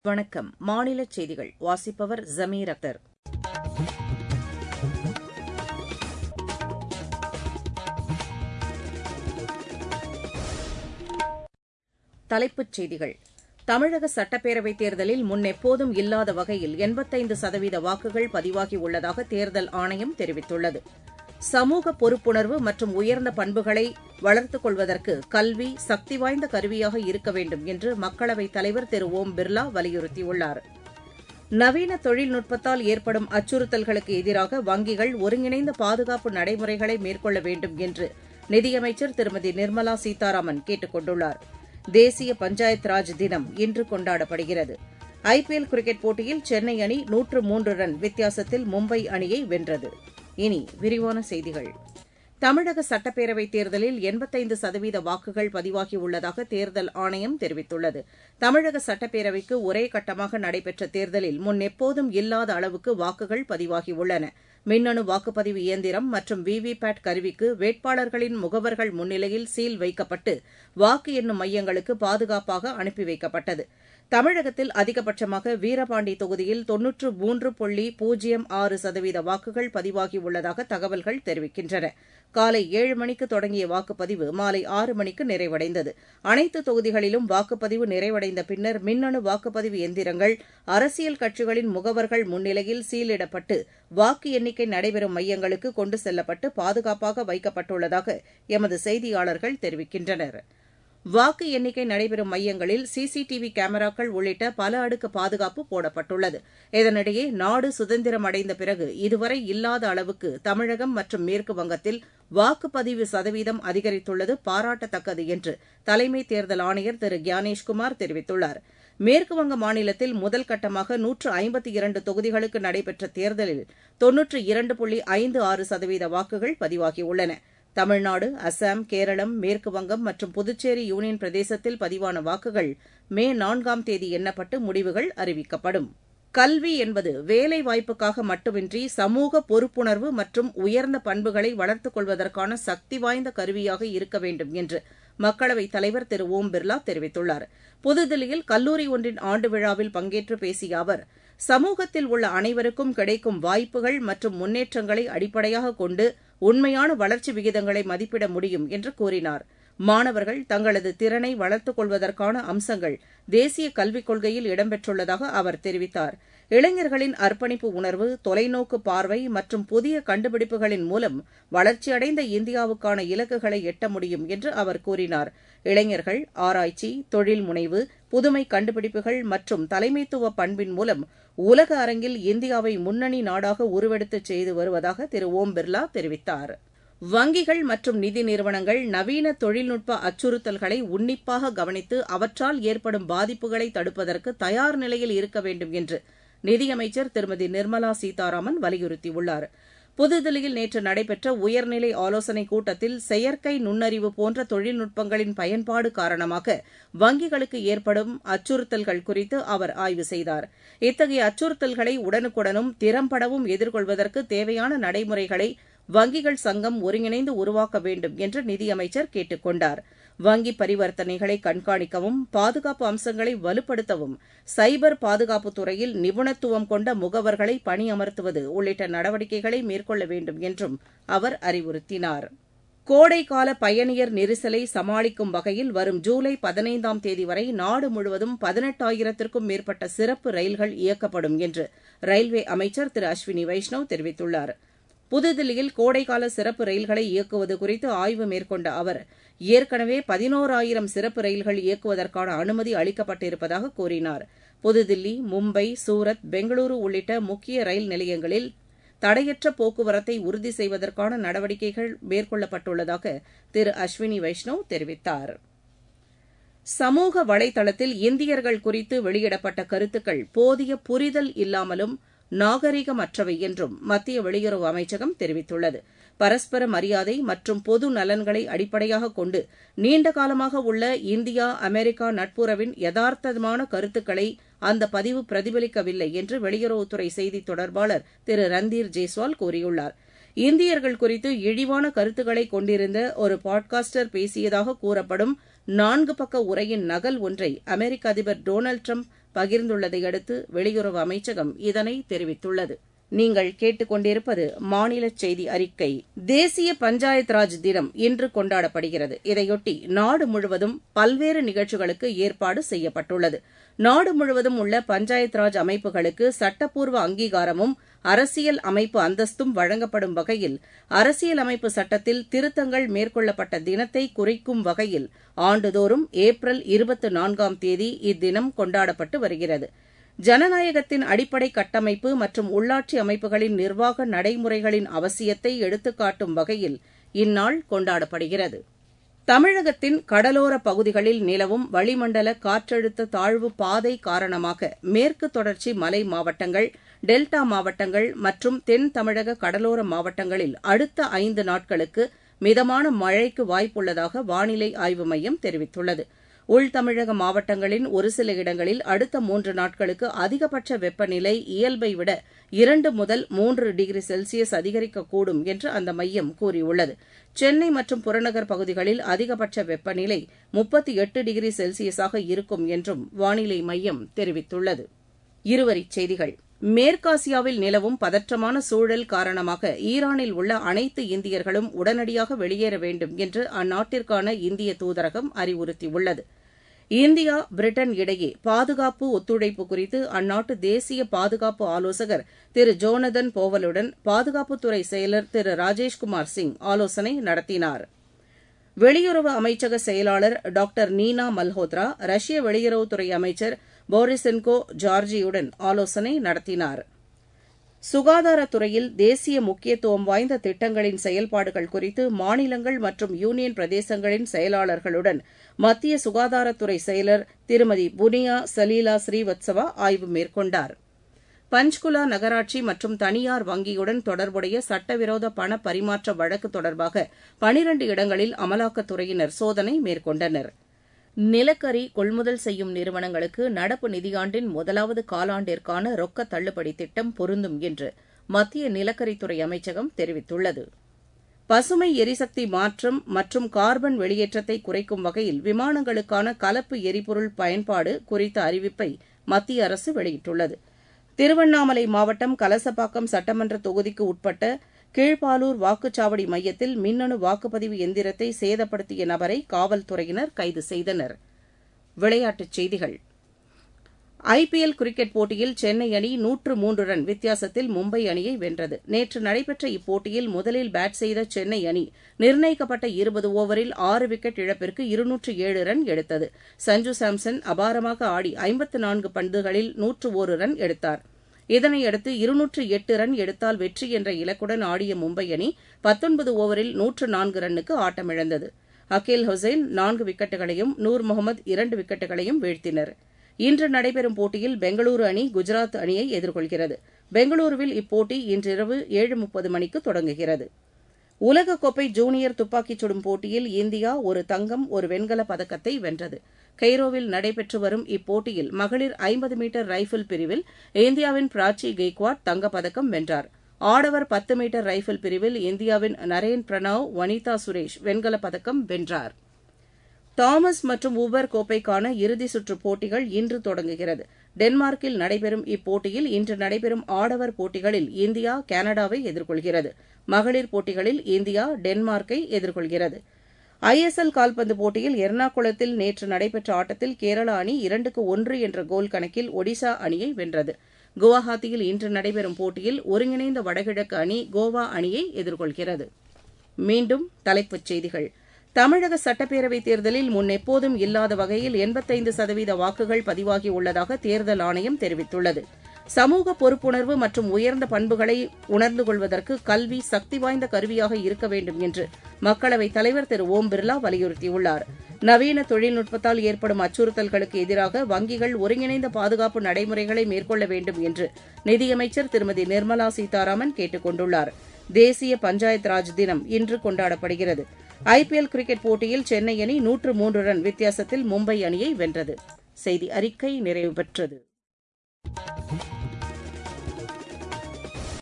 வணக்கம் மாநிலச் செய்திகள் வாசிப்பவர் ஜமீர் அக்தர் தலைப்புச் செய்திகள் தமிழக சட்டப்பேரவைத் தேர்தலில் முன்னெப்போதும் இல்லாத வகையில் எண்பத்தைந்து சதவீத வாக்குகள் பதிவாகியுள்ளதாக தேர்தல் ஆணையம் தெரிவித்துள்ளது சமூக பொறுப்புணர்வு மற்றும் உயர்ந்த பண்புகளை வளர்த்துக் கொள்வதற்கு கல்வி சக்தி வாய்ந்த கருவியாக இருக்க வேண்டும் என்று மக்களவைத் தலைவர் திரு ஓம் பிர்லா வலியுறுத்தியுள்ளார் நவீன தொழில்நுட்பத்தால் ஏற்படும் அச்சுறுத்தல்களுக்கு எதிராக வங்கிகள் ஒருங்கிணைந்த பாதுகாப்பு நடைமுறைகளை மேற்கொள்ள வேண்டும் என்று நிதியமைச்சர் திருமதி நிர்மலா சீதாராமன் கேட்டுக் கொண்டுள்ளார் தேசிய பஞ்சாயத் ராஜ் தினம் இன்று கொண்டாடப்படுகிறது ஐபிஎல் கிரிக்கெட் போட்டியில் சென்னை அணி நூற்று மூன்று ரன் வித்தியாசத்தில் மும்பை அணியை வென்றது இனி விரிவான செய்திகள் தமிழக சட்டப்பேரவைத் தேர்தலில் எண்பத்தைந்து சதவீத வாக்குகள் பதிவாகியுள்ளதாக தேர்தல் ஆணையம் தெரிவித்துள்ளது தமிழக சட்டப்பேரவைக்கு ஒரே கட்டமாக நடைபெற்ற தேர்தலில் முன்னெப்போதும் இல்லாத அளவுக்கு வாக்குகள் பதிவாகியுள்ளன மின்னணு வாக்குப்பதிவு இயந்திரம் மற்றும் விவிபேட் கருவிக்கு வேட்பாளர்களின் முகவர்கள் முன்னிலையில் சீல் வைக்கப்பட்டு வாக்கு எண்ணும் மையங்களுக்கு பாதுகாப்பாக அனுப்பி வைக்கப்பட்டது தமிழகத்தில் அதிகபட்சமாக வீரபாண்டி தொகுதியில் தொன்னூற்று மூன்று புள்ளி பூஜ்ஜியம் ஆறு சதவீத வாக்குகள் பதிவாகியுள்ளதாக தகவல்கள் தெரிவிக்கின்றன காலை ஏழு மணிக்கு தொடங்கிய வாக்குப்பதிவு மாலை ஆறு மணிக்கு நிறைவடைந்தது அனைத்து தொகுதிகளிலும் வாக்குப்பதிவு நிறைவடைந்த பின்னர் மின்னணு வாக்குப்பதிவு எந்திரங்கள் அரசியல் கட்சிகளின் முகவர்கள் முன்னிலையில் சீலிடப்பட்டு வாக்கு எண்ணிக்கை நடைபெறும் மையங்களுக்கு கொண்டு செல்லப்பட்டு பாதுகாப்பாக வைக்கப்பட்டுள்ளதாக எமது செய்தியாளர்கள் தெரிவிக்கின்றனா் வாக்கு எண்ணிக்கை நடைபெறும் மையங்களில் சிசிடிவி கேமராக்கள் உள்ளிட்ட பல அடுக்கு பாதுகாப்பு போடப்பட்டுள்ளது இதனிடையே நாடு சுதந்திரம் அடைந்த பிறகு இதுவரை இல்லாத அளவுக்கு தமிழகம் மற்றும் மேற்கு வங்கத்தில் வாக்குப்பதிவு சதவீதம் அதிகரித்துள்ளது பாராட்டத்தக்கது என்று தலைமை தேர்தல் ஆணையர் திரு கியானேஷ்குமார் தெரிவித்துள்ளார் மேற்குவங்க மாநிலத்தில் முதல் கட்டமாக நூற்று ஐம்பத்தி இரண்டு தொகுதிகளுக்கு நடைபெற்ற தேர்தலில் தொன்னூற்று இரண்டு புள்ளி ஐந்து ஆறு சதவீத வாக்குகள் பதிவாகியுள்ளன தமிழ்நாடு அசாம் கேரளம் மேற்குவங்கம் மற்றும் புதுச்சேரி யூனியன் பிரதேசத்தில் பதிவான வாக்குகள் மே நான்காம் தேதி எண்ணப்பட்டு முடிவுகள் அறிவிக்கப்படும் கல்வி என்பது வேலை வாய்ப்புக்காக மட்டுமின்றி சமூக பொறுப்புணர்வு மற்றும் உயர்ந்த பண்புகளை வளர்த்துக் கொள்வதற்கான சக்தி வாய்ந்த கருவியாக இருக்க வேண்டும் என்று மக்களவைத் தலைவர் திரு ஓம் பிர்லா தெரிவித்துள்ளார் புதுதில்லியில் கல்லூரி ஒன்றின் ஆண்டு விழாவில் பங்கேற்று பேசிய அவர் சமூகத்தில் உள்ள அனைவருக்கும் கிடைக்கும் வாய்ப்புகள் மற்றும் முன்னேற்றங்களை அடிப்படையாக கொண்டு உண்மையான வளர்ச்சி விகிதங்களை மதிப்பிட முடியும் என்று கூறினார் மாணவர்கள் தங்களது திறனை வளர்த்துக் கொள்வதற்கான அம்சங்கள் தேசிய கல்விக் கொள்கையில் இடம்பெற்றுள்ளதாக அவர் தெரிவித்தார் இளைஞர்களின் அர்ப்பணிப்பு உணர்வு தொலைநோக்கு பார்வை மற்றும் புதிய கண்டுபிடிப்புகளின் மூலம் வளர்ச்சியடைந்த இந்தியாவுக்கான இலக்குகளை எட்ட முடியும் என்று அவர் கூறினார் இளைஞர்கள் ஆராய்ச்சி தொழில் முனைவு புதுமை கண்டுபிடிப்புகள் மற்றும் தலைமைத்துவ பண்பின் மூலம் உலக அரங்கில் இந்தியாவை முன்னணி நாடாக உருவெடுத்துச் செய்து வருவதாக திரு ஓம் பிர்லா தெரிவித்தார் வங்கிகள் மற்றும் நிதி நிறுவனங்கள் நவீன தொழில்நுட்ப அச்சுறுத்தல்களை உன்னிப்பாக கவனித்து அவற்றால் ஏற்படும் பாதிப்புகளை தடுப்பதற்கு தயார் நிலையில் இருக்க வேண்டும் என்று நிதியமைச்சர் திருமதி நிர்மலா சீதாராமன் வலியுறுத்தியுள்ளார் புதுதில்லியில் நேற்று நடைபெற்ற உயர்நிலை ஆலோசனைக் கூட்டத்தில் செயற்கை நுண்ணறிவு போன்ற தொழில்நுட்பங்களின் பயன்பாடு காரணமாக வங்கிகளுக்கு ஏற்படும் அச்சுறுத்தல்கள் குறித்து அவர் ஆய்வு செய்தார் இத்தகைய அச்சுறுத்தல்களை உடனுக்குடனும் திறம்படவும் எதிர்கொள்வதற்கு தேவையான நடைமுறைகளை வங்கிகள் சங்கம் ஒருங்கிணைந்து உருவாக்க வேண்டும் என்று நிதியமைச்சர் கேட்டுக் கொண்டார் வங்கி பரிவர்த்தனைகளை கண்காணிக்கவும் பாதுகாப்பு அம்சங்களை வலுப்படுத்தவும் சைபர் பாதுகாப்புத் துறையில் நிபுணத்துவம் கொண்ட முகவர்களை பணியமர்த்துவது உள்ளிட்ட நடவடிக்கைகளை மேற்கொள்ள வேண்டும் என்றும் அவர் அறிவுறுத்தினார் கோடைக்கால பயணியர் நெரிசலை சமாளிக்கும் வகையில் வரும் ஜூலை பதினைந்தாம் தேதி வரை நாடு முழுவதும் பதினெட்டாயிரத்திற்கும் மேற்பட்ட சிறப்பு ரயில்கள் இயக்கப்படும் என்று ரயில்வே அமைச்சர் திரு அஸ்வினி வைஷ்ணவ் தெரிவித்துள்ளார் புதுதில்லியில் கோடைக்கால சிறப்பு ரயில்களை இயக்குவது குறித்து ஆய்வு மேற்கொண்ட அவர் ஏற்கனவே பதினோராயிரம் சிறப்பு ரயில்கள் இயக்குவதற்கான அனுமதி அளிக்கப்பட்டிருப்பதாக கூறினார் புதுதில்லி மும்பை சூரத் பெங்களூரு உள்ளிட்ட முக்கிய ரயில் நிலையங்களில் தடையற்ற போக்குவரத்தை உறுதி செய்வதற்கான நடவடிக்கைகள் மேற்கொள்ளப்பட்டுள்ளதாக திரு அஸ்வினி வைஷ்ணவ் தெரிவித்தார் சமூக வலைதளத்தில் இந்தியர்கள் குறித்து வெளியிடப்பட்ட கருத்துக்கள் போதிய புரிதல் இல்லாமலும் நாகரிகமற்றவை என்றும் மத்திய வெளியுறவு அமைச்சகம் தெரிவித்துள்ளது பரஸ்பர மரியாதை மற்றும் பொது நலன்களை அடிப்படையாக கொண்டு நீண்ட காலமாக உள்ள இந்தியா அமெரிக்கா நட்புறவின் யதார்த்தமான கருத்துக்களை அந்த பதிவு பிரதிபலிக்கவில்லை என்று வெளியுறவுத்துறை செய்தித் தொடர்பாளர் திரு ரந்தீர் ஜெய்ஸ்வால் கூறியுள்ளார் இந்தியர்கள் குறித்து இழிவான கருத்துக்களை கொண்டிருந்த ஒரு பாட்காஸ்டர் பேசியதாக கூறப்படும் நான்கு பக்க உரையின் நகல் ஒன்றை அமெரிக்க அதிபர் டொனால்டு டிரம்ப் பகிர்ந்துள்ளதை அடுத்து வெளியுறவு அமைச்சகம் இதனை தெரிவித்துள்ளது நீங்கள் கேட்டுக்கொண்டிருப்பது மாநில செய்தி அறிக்கை தேசிய பஞ்சாயத் ராஜ் தினம் இன்று கொண்டாடப்படுகிறது இதையொட்டி நாடு முழுவதும் பல்வேறு நிகழ்ச்சிகளுக்கு ஏற்பாடு செய்யப்பட்டுள்ளது நாடு முழுவதும் உள்ள பஞ்சாயத் ராஜ் அமைப்புகளுக்கு சட்டப்பூர்வ அங்கீகாரமும் அரசியல் அமைப்பு அந்தஸ்தும் வழங்கப்படும் வகையில் அரசியல் அமைப்பு சட்டத்தில் திருத்தங்கள் மேற்கொள்ளப்பட்ட தினத்தை குறிக்கும் வகையில் ஆண்டுதோறும் ஏப்ரல் இருபத்தி நான்காம் தேதி இத்தினம் கொண்டாடப்பட்டு வருகிறது ஜனநாயகத்தின் அடிப்படை கட்டமைப்பு மற்றும் உள்ளாட்சி அமைப்புகளின் நிர்வாக நடைமுறைகளின் அவசியத்தை எடுத்துக்காட்டும் வகையில் இந்நாள் கொண்டாடப்படுகிறது தமிழகத்தின் கடலோர பகுதிகளில் நிலவும் வளிமண்டல காற்றழுத்த தாழ்வு பாதை காரணமாக மேற்கு தொடர்ச்சி மலை மாவட்டங்கள் டெல்டா மாவட்டங்கள் மற்றும் தென் தமிழக கடலோர மாவட்டங்களில் அடுத்த ஐந்து நாட்களுக்கு மிதமான மழைக்கு வாய்ப்புள்ளதாக வானிலை ஆய்வு மையம் தெரிவித்துள்ளது உள் தமிழக மாவட்டங்களின் ஒரு சில இடங்களில் அடுத்த மூன்று நாட்களுக்கு அதிகபட்ச வெப்பநிலை இயல்பை விட இரண்டு முதல் மூன்று டிகிரி செல்சியஸ் அதிகரிக்கக்கூடும் என்று அந்த மையம் கூறியுள்ளது சென்னை மற்றும் புறநகர் பகுதிகளில் அதிகபட்ச வெப்பநிலை முப்பத்தி எட்டு டிகிரி செல்சியஸாக இருக்கும் என்றும் வானிலை மையம் தெரிவித்துள்ளது இருவரிச் செய்திகள் மேற்காசியாவில் நிலவும் பதற்றமான சூழல் காரணமாக ஈரானில் உள்ள அனைத்து இந்தியர்களும் உடனடியாக வெளியேற வேண்டும் என்று அந்நாட்டிற்கான இந்திய தூதரகம் அறிவுறுத்தியுள்ளது இந்தியா பிரிட்டன் இடையே பாதுகாப்பு ஒத்துழைப்பு குறித்து அந்நாட்டு தேசிய பாதுகாப்பு ஆலோசகர் திரு ஜோனதன் போவலுடன் பாதுகாப்புத்துறை செயலர் திரு ராஜேஷ்குமார் சிங் ஆலோசனை நடத்தினார் வெளியுறவு அமைச்சக செயலாளர் டாக்டர் நீனா மல்ஹோத்ரா ரஷ்ய வெளியுறவுத்துறை அமைச்சர் போரிசென்கோ ஜார்ஜியுடன் ஆலோசனை நடத்தினார் சுகாதாரத்துறையில் தேசிய முக்கியத்துவம் வாய்ந்த திட்டங்களின் செயல்பாடுகள் குறித்து மாநிலங்கள் மற்றும் யூனியன் பிரதேசங்களின் செயலாளர்களுடன் மத்திய சுகாதாரத்துறை செயலர் திருமதி புனியா சலீலா ஸ்ரீவத்சவா ஆய்வு மேற்கொண்டார் பஞ்ச்குலா நகராட்சி மற்றும் தனியார் வங்கியுடன் தொடர்புடைய சட்டவிரோத பண பரிமாற்ற வழக்கு தொடர்பாக பனிரண்டு இடங்களில் அமலாக்கத்துறையினர் சோதனை மேற்கொண்டனர் நிலக்கரி கொள்முதல் செய்யும் நிறுவனங்களுக்கு நடப்பு நிதியாண்டின் முதலாவது காலாண்டிற்கான ரொக்க தள்ளுபடி திட்டம் பொருந்தும் என்று மத்திய நிலக்கரித்துறை அமைச்சகம் தெரிவித்துள்ளது பசுமை எரிசக்தி மாற்றம் மற்றும் கார்பன் வெளியேற்றத்தை குறைக்கும் வகையில் விமானங்களுக்கான கலப்பு எரிபொருள் பயன்பாடு குறித்த அறிவிப்பை மத்திய அரசு வெளியிட்டுள்ளது திருவண்ணாமலை மாவட்டம் கலசப்பாக்கம் சட்டமன்ற தொகுதிக்கு உட்பட்ட கீழ்ப்பாலூர் வாக்குச்சாவடி மையத்தில் மின்னணு வாக்குப்பதிவு எந்திரத்தை சேதப்படுத்திய நபரை காவல்துறையினர் கைது செய்தனர் விளையாட்டுச் செய்திகள் ஐபிஎல் கிரிக்கெட் போட்டியில் சென்னை அணி நூற்று மூன்று ரன் வித்தியாசத்தில் மும்பை அணியை வென்றது நேற்று நடைபெற்ற இப்போட்டியில் முதலில் பேட் செய்த சென்னை அணி நிர்ணயிக்கப்பட்ட இருபது ஓவரில் ஆறு விக்கெட் இழப்பிற்கு இருநூற்று ஏழு ரன் எடுத்தது சஞ்சு சாம்சன் அபாரமாக ஆடி ஐம்பத்து நான்கு பந்துகளில் நூற்று ஒரு ரன் எடுத்தார் இதனையடுத்து இருநூற்று எட்டு ரன் எடுத்தால் வெற்றி என்ற இலக்குடன் ஆடிய மும்பை அணி பத்தொன்பது ஓவரில் நூற்று நான்கு ரன்னுக்கு ஆட்டமிழந்தது அகில் ஹுசைன் நான்கு விக்கெட்டுகளையும் நூர் முகமது இரண்டு விக்கெட்டுகளையும் வீழ்த்தினர் இன்று நடைபெறும் போட்டியில் பெங்களூரு அணி குஜராத் அணியை எதிர்கொள்கிறது பெங்களூருவில் இப்போட்டி இன்றிரவு ஏழு முப்பது மணிக்கு தொடங்குகிறது உலகக்கோப்பை ஜூனியர் துப்பாக்கிச் சுடும் போட்டியில் இந்தியா ஒரு தங்கம் ஒரு வெண்கலப் பதக்கத்தை வென்றது கெய்ரோவில் நடைபெற்று வரும் இப்போட்டியில் மகளிர் ஐம்பது மீட்டர் ரைபிள் பிரிவில் இந்தியாவின் பிராச்சி கெய்க்வாட் தங்கப்பதக்கம் வென்றார் ஆடவர் பத்து மீட்டர் ரைபிள் பிரிவில் இந்தியாவின் நரேன் பிரணாவ் வனிதா சுரேஷ் வெண்கலப் பதக்கம் வென்றார் தாமஸ் மற்றும் ஊபர் கோப்பைக்கான இறுதி சுற்று போட்டிகள் இன்று தொடங்குகிறது டென்மார்க்கில் நடைபெறும் இப்போட்டியில் இன்று நடைபெறும் ஆடவர் போட்டிகளில் இந்தியா கனடாவை எதிர்கொள்கிறது மகளிர் போட்டிகளில் இந்தியா டென்மார்க்கை எதிர்கொள்கிறது ஐஎஸ்எல் கால்பந்து போட்டியில் எர்ணாகுளத்தில் நேற்று நடைபெற்ற ஆட்டத்தில் கேரளா அணி இரண்டுக்கு ஒன்று என்ற கோல் கணக்கில் ஒடிசா அணியை வென்றது குவஹாத்தியில் இன்று நடைபெறும் போட்டியில் ஒருங்கிணைந்த வடகிழக்கு அணி கோவா அணியை எதிர்கொள்கிறது மீண்டும் தலைப்புச் செய்திகள் தமிழக சட்டப்பேரவைத் தேர்தலில் முன்னெப்போதும் இல்லாத வகையில் எண்பத்தைந்து சதவீத வாக்குகள் பதிவாகியுள்ளதாக தேர்தல் ஆணையம் தெரிவித்துள்ளது சமூக பொறுப்புணர்வு மற்றும் உயர்ந்த பண்புகளை உணர்ந்து கொள்வதற்கு கல்வி சக்தி வாய்ந்த கருவியாக இருக்க வேண்டும் என்று மக்களவைத் தலைவர் திரு ஓம் பிர்லா வலியுறுத்தியுள்ளார் நவீன தொழில்நுட்பத்தால் ஏற்படும் அச்சுறுத்தல்களுக்கு எதிராக வங்கிகள் ஒருங்கிணைந்த பாதுகாப்பு நடைமுறைகளை மேற்கொள்ள வேண்டும் என்று நிதியமைச்சர் திருமதி நிர்மலா சீதாராமன் கேட்டுக் கொண்டுள்ளார் தேசிய பஞ்சாயத் ராஜ் தினம் இன்று கொண்டாடப்படுகிறது ஐபிஎல் கிரிக்கெட் போட்டியில் சென்னை அணி நூற்று மூன்று ரன் வித்தியாசத்தில் மும்பை அணியை வென்றது செய்தி அறிக்கை நிறைவு பெற்றது